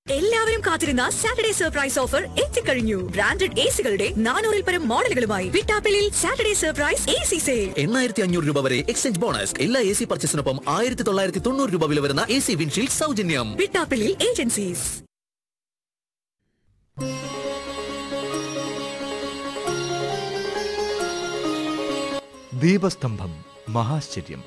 എല്ലാവരും കാത്തിരുന്ന Saturday surprise offer എത്തിക്കഴിഞ്ഞു ബ്രാൻഡഡ് എ സികളുടെ നാനൂറിൽ പരം മോഡലുകളുമായി വിട്ടാപ്പിളിൽ Saturday surprise A C sale എണ്ണായിരത്തി അഞ്ഞൂറ് രൂപ വരെ എക്സ്ചേഞ്ച് ബോണസ് എല്ലാ എ സി പർച്ചേസിനൊപ്പം ആയിരത്തി തൊള്ളായിരത്തി തൊണ്ണൂറ് രൂപ വില വരുന്ന എ സി വിൻഷീൽഡ് സൗജന്യം വിട്ടാപ്പിളിൽ ഏജൻസീസ് ദീപസ്തംഭം മഹാശ്ചര്യം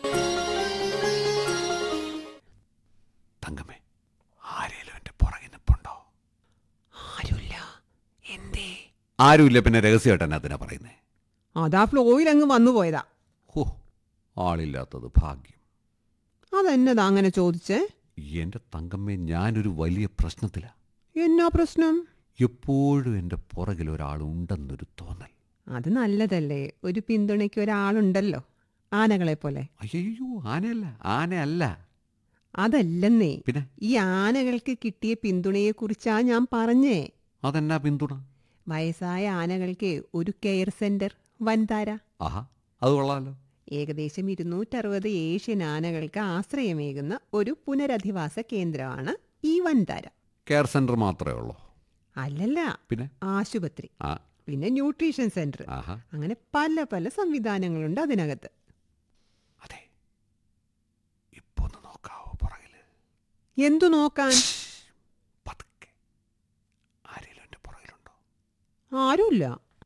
തങ്കമ്മേ ആരേലും എന്റെ പുറകെ നിപ്പുണ്ടോ ആരുമില്ല എന്തേ ആരുമില്ല പിന്നെ രഹസ്യമായിട്ട് എന്നെ അതിനാ പറയുന്നേ അതാ ഫ്ലോയിൽ അങ്ങ് വന്നു പോയതാ ഹോ ആളില്ലാത്തത് ഭാഗ്യം അതെന്നതാ അങ്ങനെ ചോദിച്ചേ എന്റെ തങ്കമ്മേ ഞാനൊരു വലിയ പ്രശ്നത്തിലാ എന്നാ പ്രശ്നം എപ്പോഴും എന്റെ പുറകിൽ ഒരാൾ ഉണ്ടെന്നൊരു തോന്നൽ അത് നല്ലതല്ലേ ഒരു പിന്തുണയ്ക്ക് ഒരാളുണ്ടല്ലോ ആനകളെ പോലെ അയ്യോ ആനയല്ല ആനയല്ല അതല്ലെന്നേ പിന്നെ ഈ ആനകൾക്ക് കിട്ടിയ പിന്തുണയെക്കുറിച്ചാ ഞാൻ പറഞ്ഞേ അതെന്നാ പിന്തുണ വയസ്സായ ആനകൾക്ക് ഒരു കെയർ സെന്റർ വൻതാര ആഹാ അത് കൊള്ളാലോ ഏകദേശം ഇരുന്നൂറ്ററുപത് ഏഷ്യൻ ആനകൾക്ക് ആശ്രയമേകുന്ന ഒരു പുനരധിവാസ കേന്ദ്രമാണ് ഈ വൻതാര കെയർ സെന്റർ മാത്രമേ ഉള്ളൂ അല്ലല്ല പിന്നെ ആശുപത്രി ആ പിന്നെ ന്യൂട്രീഷൻ സെന്റർ ആഹാ അങ്ങനെ പല പല സംവിധാനങ്ങളുണ്ട് അതിനകത്ത് അതെ ഇപ്പൊ ഒന്ന് നോക്കാവോ പുറകില് എന്തു നോക്കാൻ പതുക്കെ ആരേലും എന്റെ പുറകിലുണ്ടോ ആരുമില്ല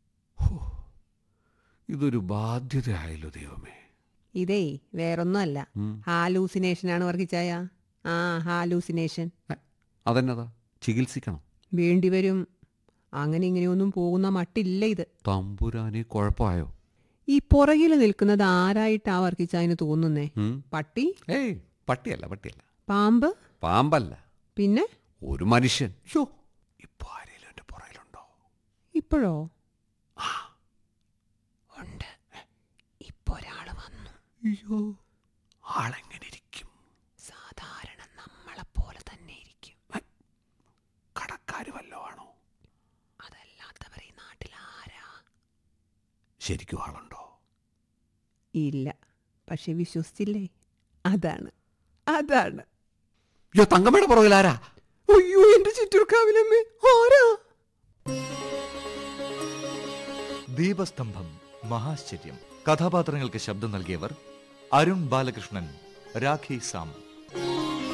ഇതൊരു ബാധ്യതയായല്ലോ ദൈവമേ ഇതേ വേറൊന്നുമല്ല ഉം. ഹാലൂസിനേഷനാണ് വർക്കിച്ചായ ആ ഹാലൂസിനേഷൻ അതെന്നതാ ചികിത്സിക്കണം വേണ്ടിവരും അങ്ങനെ ഇങ്ങനെയൊന്നും പോകുന്ന മട്ടില്ല ഇത് തമ്പുരാനെ കുഴപ്പമായോ ഈ പുറകിൽ നിൽക്കുന്നത് ആരായിട്ടാ വർക്കിച്ചായന് തോന്നുന്നേ ഉം? പട്ടി ഏയ് പട്ടിയല്ല പട്ടിയല്ല പാമ്പ് പാമ്പല്ല പിന്നെ ഒരു മനുഷ്യൻ ഷോ ഇപ്പൊ ആരേലും എന്റെ പുറകിലുണ്ടോ ഇപ്പോഴോ ഉണ്ട് ഇപ്പൊ ഒരാള് വന്നു അയ്യോ ആളെങ്ങനെ ഇരിക്കും സാധാരണ നമ്മളെ പോലെ തന്നെ ഇരിക്കും കടക്കാര് വല്ലോ ആണോ അതല്ലാത്തവർ ഈ നാട്ടിൽ ആരാ ശരിക്കും ആളുണ്ടോ ഇല്ല പക്ഷെ വിശ്വസിച്ചില്ലേ അതാണ് അതാണ് അയ്യോ തങ്കമ്മയുടെ പുറകിൽ ആരാ അയ്യോ എന്റെ ചുറ്റുക്കാവിലമ്മേ ആരാ ദീപസ്തംഭം മഹാശ്ചര്യം കഥാപാത്രങ്ങൾക്ക് ശബ്ദം നൽകിയവർ അരുൺ ബാലകൃഷ്ണൻ രാഖി സാം